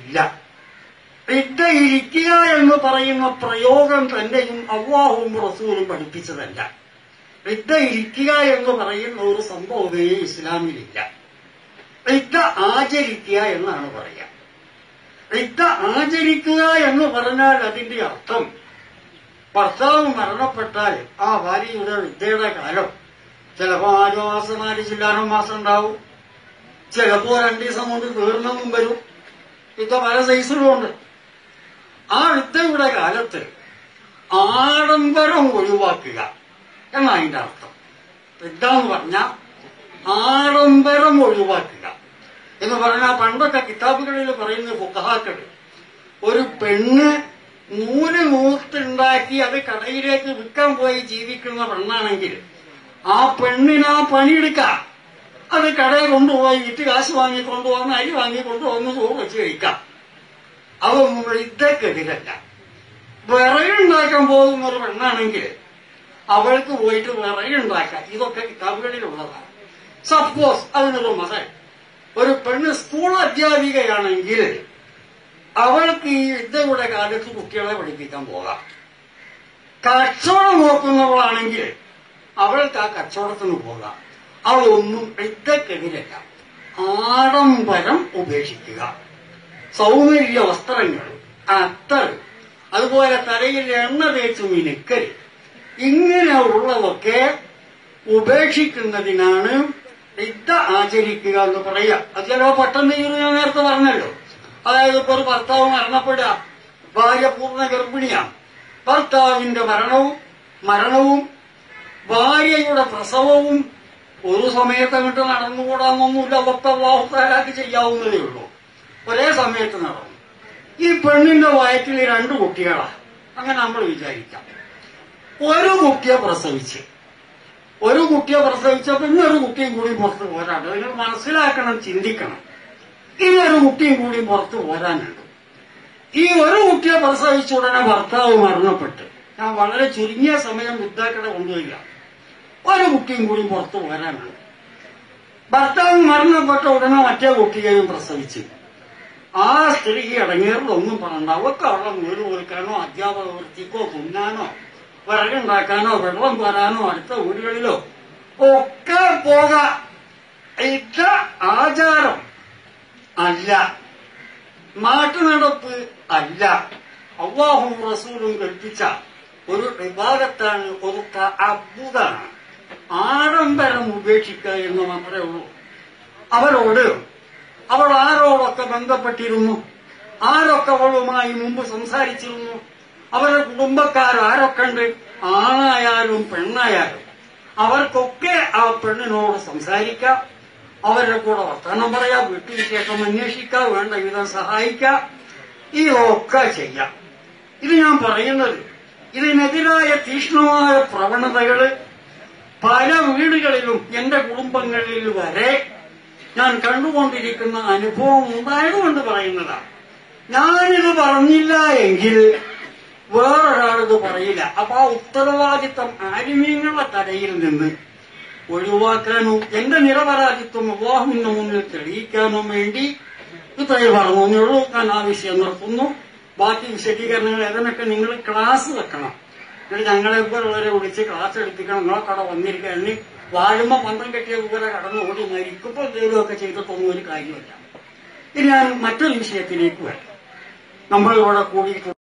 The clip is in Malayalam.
ഇല്ല ഇദ്ദ ഇരിക്കുക എന്ന് പറയുന്ന പ്രയോഗം തന്നെയും അള്ളാഹുവും റസൂലും പഠിപ്പിച്ചതല്ല ഇദ്ദ ഇരിക്കുക എന്ന് പറയുന്ന ഒരു സംഭവമേ ഇസ്ലാമിലില്ല ഇദ്ദ ആചരിക്കുക എന്നാണ് പറയുക ഇദ്ദ ആചരിക്കുക എന്ന് പറഞ്ഞാൽ അതിന്റെ അർത്ഥം ഭർത്താവ് മരണപ്പെട്ടാൽ ആ ഭാര്യയുടെ വിദ്യയുടെ കാലം ചിലപ്പോ ആറ് മാസം നാല് ചില്ലാനം മാസം ഉണ്ടാവും ചിലപ്പോ രണ്ടു ദിവസം കൊണ്ട് തീർന്നെന്നും വരും ഇത് പല സൈസിലുമുണ്ട് ആ വിദ്യയുടെ കാലത്ത് ആഡംബരം ഒഴിവാക്കുക എന്നാ അതിന്റെ അർത്ഥം വിദ്യ എന്ന് പറഞ്ഞാൽ ആഡംബരം ഒഴിവാക്കുക എന്ന് പറഞ്ഞാൽ പണ്ടൊക്കെ കിതാബുകളിൽ പറയുന്ന ഫുക്കഹാക്കൾ ഒരു പെണ്ണ് നൂല് നൂത്തുണ്ടാക്കി അത് കടയിലേക്ക് വിൽക്കാൻ പോയി ജീവിക്കുന്ന പെണ്ണാണെങ്കിൽ ആ പെണ്ണിന് ആ പണിയെടുക്കാം അത് കടയിൽ കൊണ്ടുപോയി വിറ്റ് കാശ് വാങ്ങി കൊണ്ടുവന്ന് അരി വാങ്ങി കൊണ്ടുവന്ന് ചോറ് വെച്ച് കഴിക്കാം അവ ഇതൊക്കെതിരല്ല വിറയുണ്ടാക്കാൻ പോകുന്ന ഒരു പെണ്ണാണെങ്കിൽ അവൾക്ക് പോയിട്ട് വിറയുണ്ടാക്കാം ഇതൊക്കെ കിതാബുകളിലുള്ളതാണ് സപ്പോസ് അതിനൊരു മകൻ ഒരു പെണ്ണ് സ്കൂൾ അധ്യാപികയാണെങ്കിൽ അവൾക്ക് ഈ വിദ്യയുടെ കാലത്ത് കുട്ടികളെ പഠിപ്പിക്കാൻ പോകാം കച്ചവടം നോക്കുന്നവളാണെങ്കിൽ അവൾക്ക് ആ കച്ചവടത്തിന് പോകാം അവളൊന്നും വിദ്യക്കെതിരല്ല ആഡംബരം ഉപേക്ഷിക്കുക സൗന്ദര്യ വസ്ത്രങ്ങൾ അത്തർ അതുപോലെ തലയിൽ എണ്ണ തേച്ച് മിനുക്കൽ ഇങ്ങനെ ഉള്ളതൊക്കെ ഉപേക്ഷിക്കുന്നതിനാണ് വിദ്യ ആചരിക്കുക എന്ന് പറയുക അത് ചിലപ്പോ പെട്ടെന്ന് ചെയ്യുന്നു ഞാൻ നേരത്തെ പറഞ്ഞല്ലോ അതായത് ഇപ്പൊ ഒരു ഭർത്താവ് മരണപ്പെടുക ഭാര്യ പൂർണ്ണ ഗർഭിണിയാണ് ഭർത്താവിന്റെ മരണവും മരണവും ഭാര്യയുടെ പ്രസവവും ഒരു സമയത്ത് അങ്ങോട്ട് നടന്നുകൂടാന്നൊന്നുമില്ല അതൊക്കെ വാഹുത്താലാക്കി ചെയ്യാവുന്നതേ ഉള്ളൂ ഒരേ സമയത്ത് നടന്നു ഈ പെണ്ണിന്റെ വയറ്റിൽ രണ്ട് കുട്ടികളാ അങ്ങനെ നമ്മൾ വിചാരിക്കാം ഒരു കുട്ടിയെ പ്രസവിച്ച് ഒരു കുട്ടിയെ പ്രസവിച്ച പിന്നെ ഒരു കുട്ടിയും കൂടി പുറത്ത് പോരാണ്ട് നിങ്ങൾ മനസ്സിലാക്കണം ചിന്തിക്കണം ഇനി ഒരു കുട്ടിയും കൂടി പുറത്ത് പോരാനുണ്ട് ഈ ഒരു കുട്ടിയെ പ്രസവിച്ച ഉടനെ ഭർത്താവ് മരണപ്പെട്ട് ഞാൻ വളരെ ചുരുങ്ങിയ സമയം വിദ്യാക്കളെ കൊണ്ടുവരിക ഒരു കുട്ടിയും കൂടി പുറത്ത് പോരാനുണ്ട് ഭർത്താവ് മരണപ്പെട്ട ഉടനെ മറ്റേ കുട്ടിയെയും പ്രസവിച്ചു ആ സ്ത്രീക്ക് ഇടങ്ങേറിലൊന്നും പറയണ്ട അവർക്ക് അവിടെ വീട് കൊടുക്കാനോ അധ്യാപക വൃത്തിക്കോ തുന്നാനോ വിറകുണ്ടാക്കാനോ വെള്ളം കോരാനോ അടുത്ത വീടുകളിലോ ഒക്കെ പോകാം ഇത് ആചാരം അല്ല നാട്ടുനടപ്പ് അല്ല അള്ളാഹും റസൂലും കൽപ്പിച്ച ഒരു വിഭാഗത്താണ് ഒരു അദ്ഭുതമാണ് ആഡംബരം ഉപേക്ഷിക്കുക എന്ന് മാത്രമേ ഉള്ളൂ അവരോട് അവൾ ആരോടൊക്കെ ബന്ധപ്പെട്ടിരുന്നു ആരൊക്കെ അവളുമായി മുമ്പ് സംസാരിച്ചിരുന്നു അവരുടെ കുടുംബക്കാർ ആരൊക്കെ ഉണ്ട് ആണായാലും പെണ്ണായാലും അവർക്കൊക്കെ ആ പെണ്ണിനോട് സംസാരിക്കാം അവരുടെ കൂടെ വർത്തമാനം പറയാം വീട്ടുവിശേഷം അന്വേഷിക്കാം വേണ്ട വിധം സഹായിക്കാം ഇതൊക്കെ ചെയ്യാം ഇത് ഞാൻ പറയുന്നത് ഇതിനെതിരായ തീക്ഷ്ണമായ പ്രവണതകള് പല വീടുകളിലും എന്റെ കുടുംബങ്ങളിൽ വരെ ഞാൻ കണ്ടുകൊണ്ടിരിക്കുന്ന അനുഭവം ഉണ്ടായതുകൊണ്ട് പറയുന്നതാണ് ഞാനിത് പറഞ്ഞില്ല എങ്കിൽ വേറൊരാളിത് പറയില്ല അപ്പൊ ആ ഉത്തരവാദിത്തം ആലിമീങ്ങളുടെ തലയിൽ നിന്ന് ഒഴിവാക്കാനും എന്റെ നിരപരാധിത്വം വിവാഹത്തിന്റെ മുന്നിൽ തെളിയിക്കാനും വേണ്ടി ഇത്രയും പറഞ്ഞേ ഉള്ളൂ ഞാൻ ആ വിഷയം നിർത്തുന്നു ബാക്കി വിശദീകരണങ്ങൾ ഏതെന്നൊക്കെ നിങ്ങൾ ക്ലാസ് വെക്കണം എന്നിട്ട് ഞങ്ങളെ വരെ വിളിച്ച് ക്ലാസ് എടുപ്പിക്കണം നിങ്ങളെ കട വന്നിരിക്കുക എന്ന് വാഴുമ്പോ പന്തം കെട്ടിയ പോലെ കടന്നു ഓടി മരിക്കുമ്പോൾ എന്തെങ്കിലുമൊക്കെ ചെയ്തിട്ടൊന്നും ഒരു കാര്യമില്ല ഇനി ഞാൻ മറ്റൊരു വിഷയത്തിലേക്ക് വരാം നമ്മളിവിടെ കൂടിയിട്ട്